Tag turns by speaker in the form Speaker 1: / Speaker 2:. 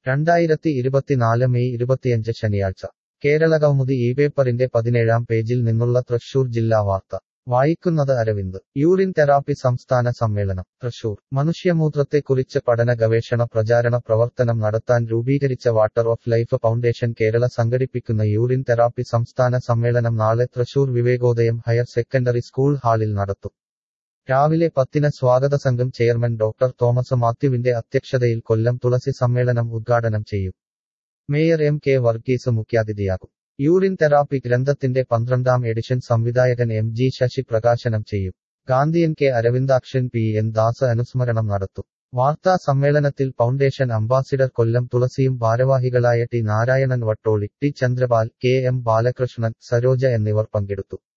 Speaker 1: രണ്ടായിരത്തി ഇരുപത്തിനാല് മെയ് ഇരുപത്തിയഞ്ച് ശനിയാഴ്ച കേരളകൗമുദി ഈ പേപ്പറിന്റെ പതിനേഴാം പേജിൽ നിന്നുള്ള തൃശൂർ ജില്ലാ വാർത്ത വായിക്കുന്നത് അരവിന്ദ് യൂറിൻ തെറാപ്പി സംസ്ഥാന സമ്മേളനം തൃശൂർ മനുഷ്യമൂത്രത്തെക്കുറിച്ച് പഠന ഗവേഷണ പ്രചാരണ പ്രവർത്തനം നടത്താൻ രൂപീകരിച്ച water of life foundation Kerala സംഘടിപ്പിക്കുന്ന യൂറിൻ തെറാപ്പി സംസ്ഥാന സമ്മേളനം നാളെ Thrissur Vivekodayam higher secondary school ഹാളിൽ നടത്തും രാവിലെ പത്തിന് സ്വാഗത സംഘം ചെയർമാൻ ഡോക്ടർ തോമസ് മാത്യുവിന്റെ അധ്യക്ഷതയിൽ കൊല്ലം തുളസി സമ്മേളനം ഉദ്ഘാടനം ചെയ്യും മേയർ എം കെ വർഗീസ് മുഖ്യാതിഥിയാകും യൂറിൻ തെറാപ്പി ഗ്രന്ഥത്തിന്റെ പന്ത്രണ്ടാം എഡിഷൻ സംവിധായകൻ എം ജി ശശി പ്രകാശനം ചെയ്യും Gandhian K Aravindakshan P N Das അനുസ്മരണം നടത്തും വാർത്താ സമ്മേളനത്തിൽ ഫൗണ്ടേഷൻ അംബാസിഡർ കൊല്ലം തുളസിയും ഭാരവാഹികളായ T Narayanan Vattoli T Chandrapal K M Balakrishnan Saroja എന്നിവർ പങ്കെടുത്തു